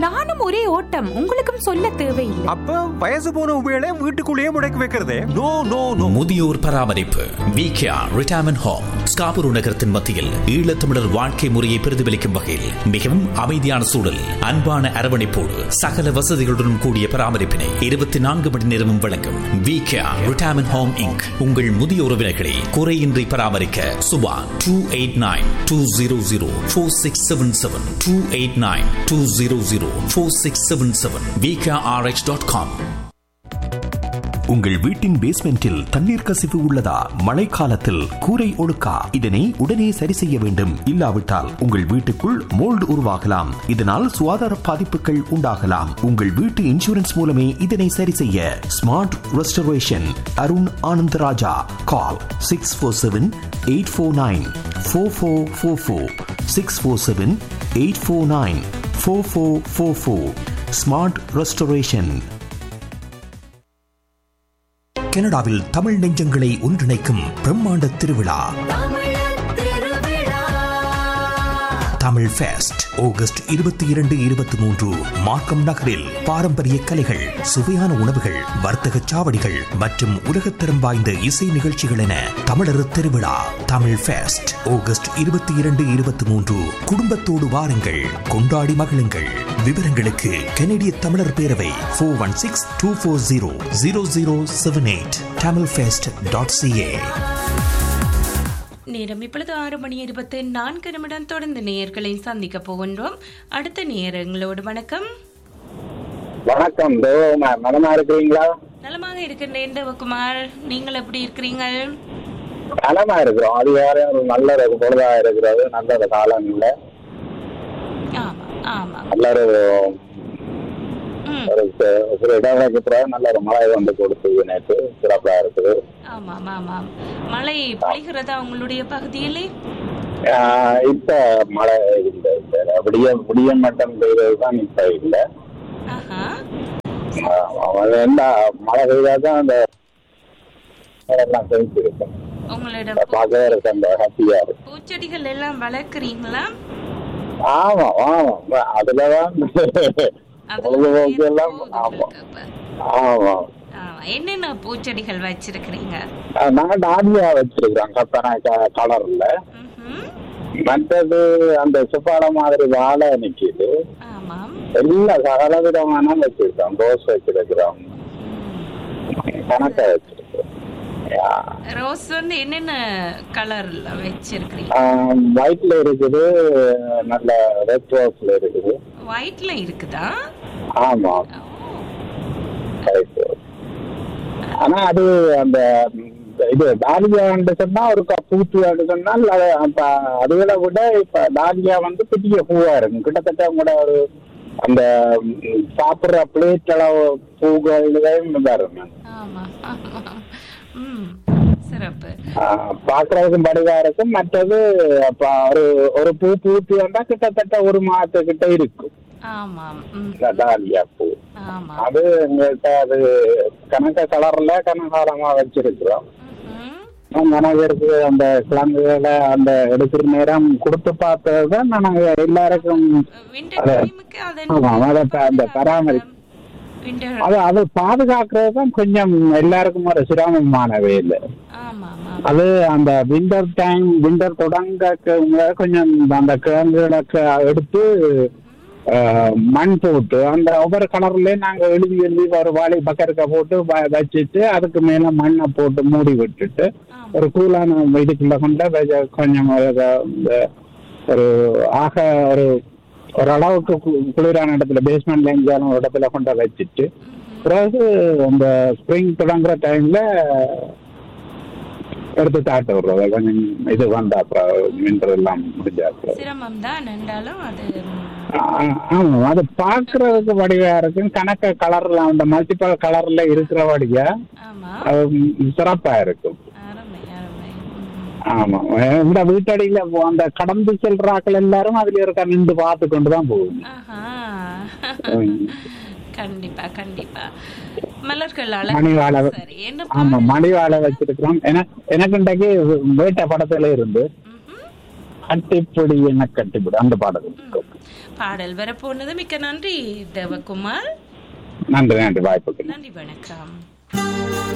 நானும் ஒரே ஓட்டம் உங்களுக்கும் சொல்ல தேவையில்லை அப்ப வயசு போன உபயோக வீட்டுக்குள்ளேயே முடக்கி வைக்கிறதே நோ நோ நோ முதியோர் பராமரிப்பு விகேஆர் ரிட்டையர்மெண்ட் ஹோம் ஸ்காபுரு நகரத்தின் மத்தியில் ஈழத்தமிழர் வாழ்க்கை முறையை பிரதிபலிக்கும் வகையில் மிகவும் அமைதியான சூழல் அன்பான அரவணைப்போடு சகல வசதிகளுடன் கூடிய பராமரிப்பினை இருபத்தி நான்கு மணி நேரமும் வழங்கும் விகேஆர் ரிட்டையர்மெண்ட் ஹோம் இங்க் உங்கள் முதிய உறவினர்களை குறையின்றி பராமரிக்க Subha two eight nine two zero zero four six seven seven two eight nine two zero zero four six seven seven VKRX dot com உங்கள் வீட்டின் பேஸ்மெண்டில் தண்ணீர் கசிவு உள்ளதா மழைக்காலத்தில் கூரை ஒழுக்கா இதனை உடனே சரி செய்ய வேண்டும் இல்லாவிட்டால் உங்கள் வீட்டுக்குள் மோல்டு உருவாகலாம் இதனால் சுகாதார பாதிப்புகள் உண்டாகலாம் உங்கள் வீட்டு இன்சூரன்ஸ் மூலமே இதனை சரி செய்ய smart restoration Arun Anandaraja call six four seven eight four nine four four four four six four seven eight four nine four four four four smart restoration கனடாவில் தமிழ் நெஞ்சங்களை ஒன்றிணைக்கும் பிரம்மாண்ட திருவிழா தமிழ் ஃபெஸ்ட் ஆகஸ்ட் இருபத்தி இரண்டு இருபத்தி மூன்று மார்க்கம் நகரில் பாரம்பரிய கலைகள் சுவையான உணவுகள் வர்த்தக சாவடிகள் மற்றும் உலகத்தரம் வாய்ந்த இசை நிகழ்ச்சிகள் என தமிழர் திருவிழா தமிழ் ஃபெஸ்ட் ஆகஸ்ட் இருபத்தி இரண்டு இருபத்தி மூன்று குடும்பத்தோடு வாருங்கள் கொண்டாடி மகிழுங்கள் விவரங்களுக்கு கனடிய தமிழர் பேரவை four one six two four zero zero zero seven eight Tamil fest dot CA நேரம் இப்பொழுது ஆறு மணி இருபத்தி நான்கு நிமிடம் தொடர்ந்து நேயர்களை சந்திக்க போகின்றோம் அடுத்த நேயர்களோடு வணக்கம் வணக்கம் தேவகுமார் நலமா இருக்கிறீங்களா நலமாக இருக்கின்றேன் தேவகுமார் நீங்கள் எப்படி இருக்கிறீங்க நலமா இருக்கிறோம் அது வேற ஒரு நல்ல ஒரு பொழுதா இருக்கிறது நல்ல ஒரு காலம் இல்ல ஆமா ஆமா நல்ல ஒரு ம் ஒரு ச- சில இடங்களுக்கு பிறகு நல்ல ஒரு மழை வந்து கொடுத்தது நேற்று சிறப்பா இருக்குது ஆமாம் ஆமாம் மழை பொழிகிறதா உங்களுடைய பகுதியிலே ஆஹ் இப்ப மழை இல்லை இல்ல விடிய விடிய மட்டும் பெய்தது தான் இப்ப இல்ல ஆஹா ஆஹ் அது என்ன மழை பெய்தாதான் அந்த எல்லாம் செஞ்சு இருக்கும் உங்களிடம் பார்க்கவே இருக்கு அந்த ஹாப்பியா இருக்கு பூச்செடிகள் எல்லாம் வளர்க்குறீங்களா ஆமா ஆமா அதுலதான் அதுல பொழுதுபோக்கு எல்லாம் போகுது ஆமா உங்களுக்கு அப்ப. ஆமா ஆமா. என்னென்ன பூச்செடிகள் வச்சிருக்கிறீங்க அஹ் நான் டாலியா வச்சிருக்கிறேன் கப்பன கலர்ல ம்ஹும். மற்றது அந்த சுப்பாட மாதிரி வாழை நிக்குது ஆமாம் எல்லா சகல விதமான வச்சிருக்கோம் ரோஸ் வச்சிருக்கிறோம் கணக்கா வச்சிருக்கோம் ரோஸ் வந்து என்னென்ன கலர்ல வச்சிருக்கிறீங்க ஒயிட்ல இருக்குது நல்ல ரெட் ரோஸ்ல இருக்குது ஒயிட்ல இருக்குதா ஆமா ஓ, right. ஆனா அது அந்த ம், இது டாலியான்னு சொன்னா ஒரு பூத்து சொன்னால் அது அப்ப அதுகளை விட இப்ப டாலியா வந்து பெரிய பூவா இருக்கும் கிட்டத்தட்ட கூட ஒரு அந்த ம், சாப்பிடுற பிளேட் அளவு பூகள் வரும் ஆமா ஆமா ம் சிறப்பு ஆஹ் பாக்குறதுக்கும் படிவா இருக்கும் மற்றது அப்ப ஒரு ஒரு பூ பூத்து வந்தா கிட்டத்தட்ட ஒரு மாசத்துக்கிட்ட இருக்கும் ஆமாம் ம் இந்த டாலியா பூ ஆமா அது எங்கள்கிட்ட அது கணக்க கலர்ல கனகாலமா வச்சிருக்கிறோம் ம்ஹும். மனைவிற்கு அந்த கிழங்குகளை அந்த எடுக்கிற நேரம் கொடுத்து பார்த்ததுதான் நாங்க எல்லாருக்கும் விண்டர் அது- டைமுக்கு அது ஆமா, அதை ப- அந்த பராமரி- விண்டர் அது அது பாதுகாக்கிறது தான் கொஞ்சம் எல்லாருக்கும் ஒரு சிரமமான வேலை ஆமா ஆமா அது அந்த விண்டர் டைம் விண்டர் தொடங்க கொஞ்சம் அந்த கிழங்குகளை எடுத்து அஹ், மண் போட்டு அந்த ஒவ்வொரு கலர்லயும் நாங்க எழுதி எழுதி ஒரு வாளி பக்கருக்க போட்டு வ- வச்சுட்டு அதுக்கு மேல மண்ணை போட்டு மூடி விட்டுட்டு ஆமா ஒரு கூலான இதுக்குள்ள கொண்டு வெஜ- கொஞ்சம் ஒரு இந்த ஒரு ஆக ஒரு ஒரு அளவுக்கு கு- குளிரான இடத்துல பேஸ்மெண்ட்ல எங்கேயாலும் ஒரு இடத்துல கொண்டு வச்சுட்டு பிறகு அந்த ஸ்ப்ரிங் தொடங்குற டைம்ல எடுத்து தாட்ட விடுறது கொஞ்சம் இது வந்தா அப்புறம் மின்றது எல்லாம் முடிஞ்சா அப்புறம் சிரமம் தான் என்றாலும் அது ம், ஆ- ஆமா அது பாக்குறதுக்கு வடிவா இருக்கு கணக்க கலர்ல அந்த மல்டிபிள் கலர்ல இருக்கிற வடிவா ஆமா அது ம், சிறப்பா இருக்கும் அருமை அருமை ம். ஆமா இந்த வீட்டடியில அந்த கடந்து செல்றாக்கள் எல்லாரும் அதுல இருக்க நின்று பார்த்து கொண்டுதான் போகும் ஆஹா ம். கண்டிப்பா கண்டிப்பா மலர்கள் மணி வாழை அழகு சரி என்ன ஆமா மணி வாழை வச்சிருக்கிறோம் என- எனக்கு இன்றைக்கு வேட்டை படத்துல இருந்து ம்ஹும். கட்டிப்பிடி என கட்டிப்பிடி அந்த பாடல் பாடல் வரப்போனது மிக்க நன்றி தேவகுமார் நன்றி நன்றி வாய்ப்புக்கு நன்றி வணக்கம்